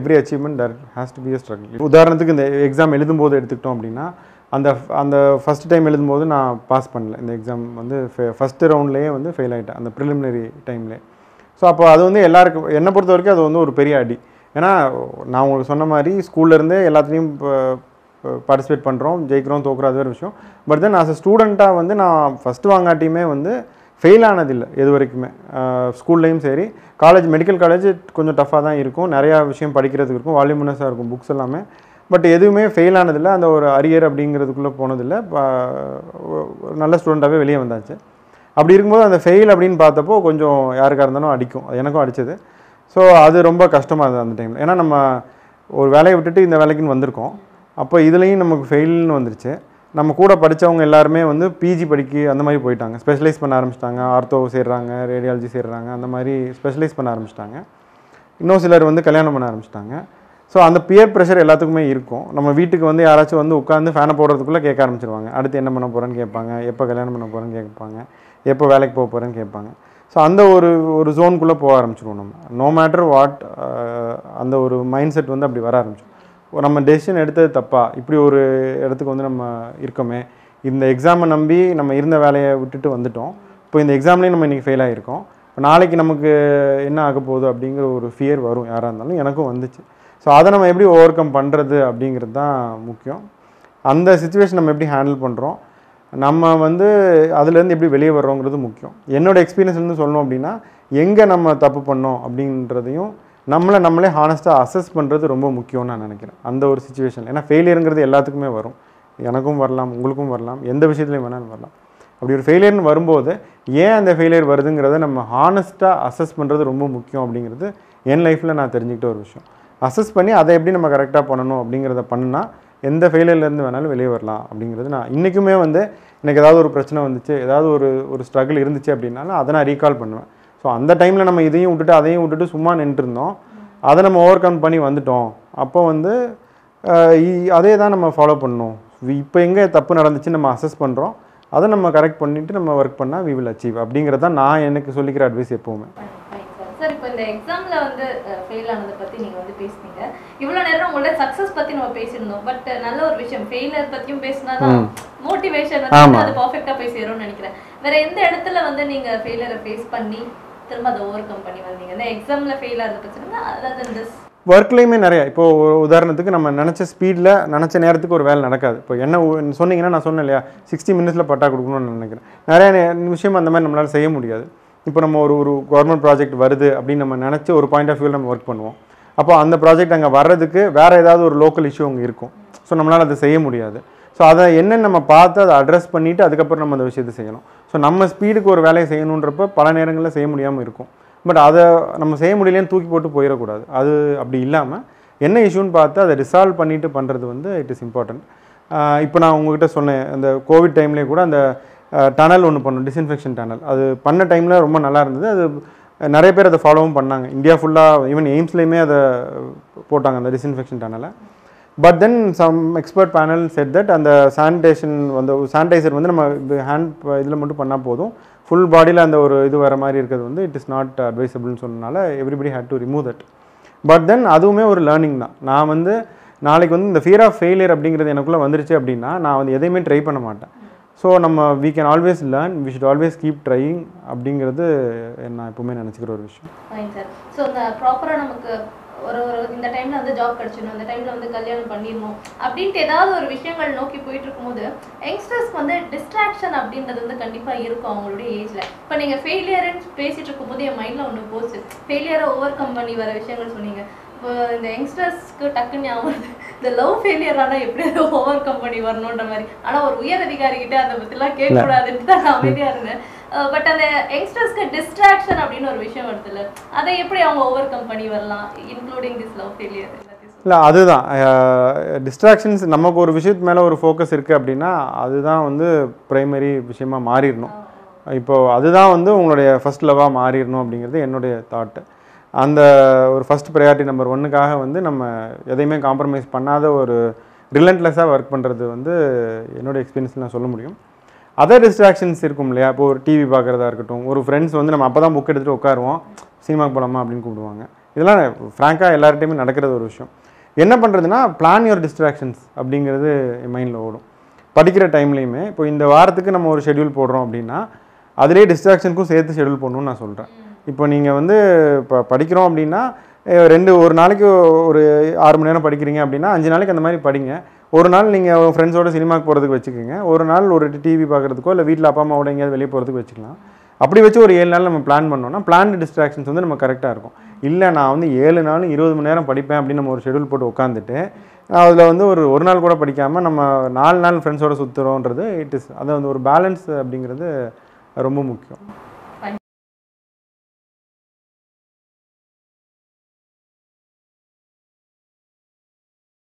Every achievement there has to be a struggle உதாரணத்துக்கு இந்த exam எழுதும்போது எடுத்துக்கிட்டோம் அப்படின்னா அந்த அந்த ஃபஸ்ட் டைம் எழுதும்போது நான் பாஸ் பண்ணல இந்த எக்ஸாம் வந்து ஃபஸ்ட்டு ரவுண்ட்லேயே வந்து ஃபெயில் ஆகிட்டேன் அந்த ப்ரிலிமினரி டைம்லேயே ஸோ அப்போ அது வந்து எல்லாருக்கும் என்னை பொறுத்த வரைக்கும் அது வந்து ஒரு பெரிய அடி ஏன்னா நான் உங்களுக்கு சொன்ன மாதிரி ஸ்கூல்லேருந்தே எல்லாத்துலேயும் பார்ட்டிசிபேட் பண்ணுறோம் ஜெயிக்கிறோம் தோக்குறோம் அது வேறு விஷயம் பட் தென் ஆஸ் அ ஸ்டூடெண்ட்டாக வந்து நான் ஃபஸ்ட்டு வாங்காட்டியுமே வந்து ஃபெயில் ஆனதில்லை எது வரைக்குமே ஸ்கூல்லையும் சரி காலேஜ் மெடிக்கல் காலேஜ் கொஞ்சம் டஃப்பாக தான் இருக்கும் நிறையா விஷயம் படிக்கிறதுக்கு இருக்கும் வால்யூமினஸாக இருக்கும் புக்ஸ் எல்லாமே பட் எதுவுமே ஃபெயில் ஆனதில்லை அந்த ஒரு அரியர் அப்படிங்கிறதுக்குள்ளே போனதில்லை ப- ஒரு நல்ல ஸ்டூடெண்ட்டாகவே வெளியே வந்தாச்சு அப்படி இருக்கும்போது அந்த ஃபெயில் அப்படின்னு பார்த்தப்போ கொஞ்சம் யாருக்காக இருந்தாலும் அடிக்கும் அது எனக்கும் அடிச்சது ஸோ அது ரொம்ப கஷ்டமாக இருந்தது அந்த டைமில் ஏன்னா நம்ம ஒரு வேலையை விட்டுட்டு இந்த வேலைக்குன்னு வந்திருக்கோம் அப்போ இதுலேயும் நமக்கு ஃபெயில்னு வந்துருச்சு நம்ம கூட படித்தவங்க எல்லாருமே வந்து பிஜி படிக்க அந்த மாதிரி போயிட்டாங்க ஸ்பெஷலைஸ் பண்ண ஆரம்பிச்சிட்டாங்க ஆர்த்தோ சேர்றாங்க ரேடியாலஜி சேர்றாங்க அந்த மாதிரி ஸ்பெஷலைஸ் பண்ண ஆரம்பிச்சிட்டாங்க இன்னும் சிலர் வந்து கல்யாணம் பண்ண ஆரம்பிச்சிட்டாங்க ஸோ அந்த பியர் ப்ரெஷர் எல்லாத்துக்குமே இருக்கும் நம்ம வீட்டுக்கு வந்து யாராச்சும் வந்து உட்காந்து ஃபேனை போடுறதுக்குள்ளே கேட்க ஆரம்பிச்சிருவாங்க அடுத்து என்ன பண்ண போகிறேன்னு கேட்பாங்க எப்போ கல்யாணம் பண்ண போகிறேன்னு கேட்பாங்க எப்போ வேலைக்கு போக போகிறேன்னு கேட்பாங்க ஸோ அந்த ஒரு ஒரு ஜோனுக்குள்ளே போக ஆரம்பிச்சிருவோம் நம்ம நோ மேட்டர் வாட் அந்த ஒரு மைண்ட் செட் வந்து அப்படி வர ஆரம்பிச்சிடும் நம்ம டெசிஷன் எடுத்தது தப்பா இப்படி ஒரு இடத்துக்கு வந்து நம்ம இருக்கோமே இந்த எக்ஸாமை நம்பி நம்ம இருந்த வேலையை விட்டுட்டு வந்துட்டோம் இப்போ இந்த எக்ஸாம்லேயும் நம்ம இன்றைக்கி ஃபெயில் ஆகிருக்கோம் இப்போ நாளைக்கு நமக்கு என்ன ஆக போகுது அப்படிங்கிற ஒரு ஃபியர் வரும் யாராக இருந்தாலும் எனக்கும் வந்துச்சு ஸோ அதை நம்ம எப்படி ஓவர் கம் பண்ணுறது அப்படிங்கிறது தான் முக்கியம் அந்த சுச்சுவேஷன் நம்ம எப்படி ஹேண்டில் பண்ணுறோம் நம்ம வந்து அதுலேருந்து எப்படி வெளியே வர்றோங்கிறது முக்கியம் என்னோட எக்ஸ்பீரியன்ஸ்லேருந்து சொல்லணும் அப்படின்னா எங்கே நம்ம தப்பு பண்ணோம் அப்படின்றதையும் நம்மளை நம்மளே ஹானஸ்ட்டாக அசஸ் பண்ணுறது ரொம்ப முக்கியம்னு நான் நினைக்கிறேன் அந்த ஒரு சுச்சுவேஷன் ஏன்னா ஃபெயிலியருங்கிறது எல்லாத்துக்குமே வரும் எனக்கும் வரலாம் உங்களுக்கும் வரலாம் எந்த விஷயத்துலையும் வேணாலும் வரலாம் அப்படி ஒரு ஃபெயிலியர்னு வரும்போது ஏன் அந்த ஃபெயிலியர் வருதுங்கிறத நம்ம ஹானஸ்ட்டாக அசஸ் பண்ணுறது ரொம்ப முக்கியம் அப்படிங்கிறது என் லைஃப்பில் நான் தெரிஞ்சுக்கிட்ட ஒரு விஷயம் அசஸ் பண்ணி அதை எப்படி நம்ம கரெக்டாக பண்ணணும் அப்படிங்கிறத பண்ணுனா எந்த ஃபெயிலியர்லேருந்து வேணாலும் வெளியே வரலாம் அப்படிங்கிறது நான் இன்றைக்குமே வந்து எனக்கு ஏதாவது ஒரு பிரச்சனை வந்துச்சு ஏதாவது ஒரு ஒரு ஸ்ட்ரகிள் இருந்துச்சு அப்படின்னாலும் அதை நான் ரீகால் பண்ணுவேன் ஸோ அந்த டைமில் நம்ம இதையும் விட்டுட்டு அதையும் விட்டுட்டு சும்மா நின்றுருந்தோம் அதை நம்ம ஓவர் கம் பண்ணி வந்துட்டோம் அப்போ வந்து அஹ், இ- அதே தான் நம்ம ஃபாலோ பண்ணணும் இப்போ எங்கே தப்பு நடந்துச்சு நம்ம அசஸ் பண்ணுறோம் அதை நம்ம கரெக்ட் பண்ணிவிட்டு நம்ம ஒர்க் பண்ணால் வி வில் அச்சீவ் அப்படிங்கிறது தான் நான் எனக்கு சொல்லிக்கிற அட்வைஸ் எப்போவுமே சார் இப்போ இந்த எக்ஸாம்ல வந்து ஃபெயில் ஆனதை பத்தி நீங்க வந்து பேசுனீங்க இவ்வளவு நேரம் உங்களோட சக்சஸ் பத்தி நம்ம பேசியிருந்தோம் பட் நல்ல ஒரு விஷயம் ஃபெயிலியர் பத்தியும் பேசினாதான் மோட்டிவேஷன் ஆமா. வந்து அது பர்ஃபெக்ட்டா போய் சேரும்னு நினைக்கிறேன் வேற எந்த இடத்துல வந்து நீங்க ஃபெயிலியரை ஃபேஸ் பண்ணி திரும்ப அதை ஓவர் கம் பண்ணி வந்தீங்க இந்த எக்ஸாம்ல ஃபெயில் ஆகிறது பிரச்சனை அதாவது திஸ் ஒர்க்லேயுமே நிறைய இப்போ ஒரு உதாரணத்துக்கு நம்ம நினச்ச ஸ்பீடில் நினச்ச நேரத்துக்கு ஒரு வேலை நடக்காது இப்போ என்ன ஊ- சொன்னீங்கன்னா நான் சொன்னேன் இல்லையா சிக்ஸ்டி மினிட்ஸில் பட்டா கொடுக்கணும்னு நினைக்கிறேன் நிறைய நே- விஷயம் அந்த மாதிரி நம்மளால் செய்ய முடியாது இப்போ நம்ம ஒரு ஒரு கவர்மெண்ட் ப்ராஜெக்ட் வருது அப்படின்னு நம்ம நினச்சி ஒரு பாயிண்ட் ஆஃப் வியூவில் நம்ம ஒர்க் பண்ணுவோம் அப்போ அந்த ப்ராஜெக்ட் அங்கே வர்றதுக்கு வேறு ஏதாவது ஒரு லோக்கல் இஷ்யூ அங்கே இருக்கும் ஸோ நம்மளால் அதை செய்ய முடியாது ஸோ அதை என்னன்னு நம்ம பார்த்து அதை அட்ரஸ் பண்ணிவிட்டு அதுக்கப்புறம் நம்ம அந்த விஷயத்தை செய்யணும் ஸோ நம்ம ஸ்பீடுக்கு ஒரு வேலையை செய்யணுன்றப்ப பல நேரங்களில் செய்ய முடியாமல் இருக்கும் பட் அதை நம்ம செய்ய முடியலன்னு தூக்கி போட்டு போயிடக்கூடாது அது அப்படி இல்லாமல் என்ன இஷ்யூன்னு பார்த்து அதை ரிசால்வ் பண்ணிட்டு பண்ணுறது வந்து இட் இஸ் இம்பார்ட்டன்ட் இப்போ நான் உங்ககிட்ட சொன்னேன் அந்த கோவிட் டைம்லேயே கூட அந்த டனல் ஒன்று பண்ணோம் டிஸ்இன்ஃபெக்ஷன் டனல் அது பண்ண டைமில் ரொம்ப நல்லா இருந்தது அது நிறைய பேர் அதை ஃபாலோவும் பண்ணாங்க இந்தியா ஃபுல்லாக ஈவன் எய்ம்ஸ்லேயுமே அதை போட்டாங்க அந்த டிஸ்இன்ஃபெக்ஷன் டனலை but then some expert panel set that அந்த சானிடேஷன் வந்து சானிடைசர் வந்து நம்ம ஹேண்ட் இதில் மட்டும் பண்ணால் போதும் ஃபுல் பாடியில் அந்த ஒரு இது வர மாதிரி இருக்கிறது வந்து இட் இஸ் நாட் அட்வைசபிள்னு சொன்னனால everybody had to remove that but then அதுவுமே ஒரு லேர்னிங் தான் நான் வந்து நாளைக்கு வந்து இந்த ஃபியர் ஆஃப் ஃபெயிலியர் அப்படிங்கிறது எனக்குள்ளே வந்துருச்சு அப்படின்னா நான் வந்து எதையுமே ட்ரை பண்ண மாட்டேன் ஸோ நம்ம we can always learn we should always keep trying அப்படிங்கிறது நான் எப்பவுமே நினச்சிக்கிற ஒரு விஷயம் ஃபைன் சார் ஸோ இந்த ப்ராப்பராக நமக்கு ஒரு ஒரு இந்த டைம்ல வந்து ஜாப் கிடைச்சிடணும் இந்த டைம்ல வந்து கல்யாணம் பண்ணிடணும் அப்படின்ட்டு ஏதாவது ஒரு விஷயங்கள் நோக்கி போயிட்டு இருக்கும்போது யங்ஸ்டர்ஸ்க்கு வந்து டிஸ்ட்ராக்ஷன் அப்படின்றது வந்து கண்டிப்பா இருக்கும் அவங்களுடைய ஏஜ்ல இப்போ நீங்க ஃபெயிலியர்னு பேசிட்டு இருக்கும்போது என் மைண்ட்ல ஒன்று போச்சு ஃபெயிலியரை ஓவர் கம் பண்ணி வர விஷயங்கள் சொன்னீங்க இப்போ இந்த யங்ஸ்டர்ஸ்க்கு டக்குன்னு ஞாபகம் வருது. இந்த லவ் ஃபெயிலியர் ஆனால் எப்படி அதை ஓவர் கம் பண்ணி வரணுன்ற மாதிரி ஆனா ஒரு உயர் அதிகாரி கிட்ட அதை பத்திலாம் கேட்கக்கூடாதுன்னு தான் நான் அமைதியா இருந்தேன் பட் அந்த யங்ஸ்டர்ஸ்க்கு டிஸ்ட்ராக்ஷன் அப்படின்னு ஒரு விஷயம் வருதுல்ல அதை எப்படி அவங்க ஓவர் கம் பண்ணி வரலாம் இன்க்ளூடிங் திஸ் லவ் ஃபெயிலியர் எல்லாத்தையும் சொல்லுங்க. இல்லை அதுதான் டிஸ்ட்ராக்ஷன்ஸ் நமக்கு ஒரு விஷயத்து மேலே ஒரு ஃபோக்கஸ் இருக்குது அப்படின்னா அதுதான் வந்து ப்ரைமரி விஷயமா மாறிடணும் இப்போ அதுதான் வந்து உங்களுடைய ஃபர்ஸ்ட் லவாக மாறிடணும் அப்படிங்கிறது என்னுடைய தாட்டு அந்த ஒரு ஃபர்ஸ்ட் ப்ரையாரிட்டி நம்பர் ஒன்றுக்காக வந்து நம்ம எதையுமே காம்ப்ரமைஸ் பண்ணாத ஒரு ரிலண்ட்லெஸ்ஸாக ஒர்க் பண்ணுறது வந்து என்னோட எக்ஸ்பீரியன்ஸில் நான் சொல்ல முடியும் அதர் டிஸ்ட்ராக்ஷன்ஸ் இருக்கும் இல்லையா இப்போ ஒரு டிவி பார்க்குறதா இருக்கட்டும் ஒரு ஃப்ரெண்ட்ஸ் வந்து நம்ம அப்போ தான் புக் எடுத்துகிட்டு உட்காருவோம் சினிமாக்கு போகலாமா அப்படின்னு கூப்பிடுவாங்க இதெல்லாம் ஃப்ராங்காக எல்லார்ட்டையுமே நடக்கிறது ஒரு விஷயம் என்ன பண்ணுறதுன்னா பிளான் யுவர் டிஸ்ட்ராக்ஷன்ஸ் அப்படிங்கிறது என் மைண்டில் ஓடும் படிக்கிற டைம்லேயுமே இப்போ இந்த வாரத்துக்கு நம்ம ஒரு ஷெட்யூல் போடுறோம் அப்படின்னா அதிலே டிஸ்ட்ராக்ஷனுக்கும் சேர்த்து ஷெட்யூல் போடணும்னு நான் சொல்கிறேன் இப்போ நீங்கள் வந்து இப்போ படிக்கிறோம் அப்படின்னா அஹ் ரெண்டு ஒரு நாளைக்கு ஒரு ஆறு மணி நேரம் படிக்கிறீங்க அப்படின்னா அஞ்சு நாளைக்கு அந்த மாதிரி படிங்க ஒரு நாள் நீங்கள் ஃப்ரெண்ட்ஸோட சினிமாக்கு போகிறதுக்கு வச்சுக்கோங்க ஒரு நாள் ஒரு டிவி பார்க்குறதுக்கோ இல்லை வீட்டில் அப்பா அம்மாவோட எங்கேயாவது வெளியே போகிறதுக்கு வச்சுக்கலாம் அப்படி வச்சு ஒரு ஏழு நாள் நம்ம பிளான் பண்ணோம்னா பிளான்டு டிஸ்ட்ராக்ஷன்ஸ் வந்து நம்ம கரெக்டாக இருக்கும் இல்லை நான் வந்து ஏழு நாளும் இருபது மணி நேரம் படிப்பேன் அப்படின்னு நம்ம ஒரு ஷெட்யூல் போட்டு உட்காந்துட்டு அதில் வந்து ஒரு ஒரு நாள் கூட படிக்காமல் நம்ம நாலு நாள் ஃப்ரெண்ட்ஸோட சுற்றுறோன்றது இட் இஸ் அது வந்து ஒரு பேலன்ஸ் அப்படிங்கிறது ரொம்ப முக்கியம்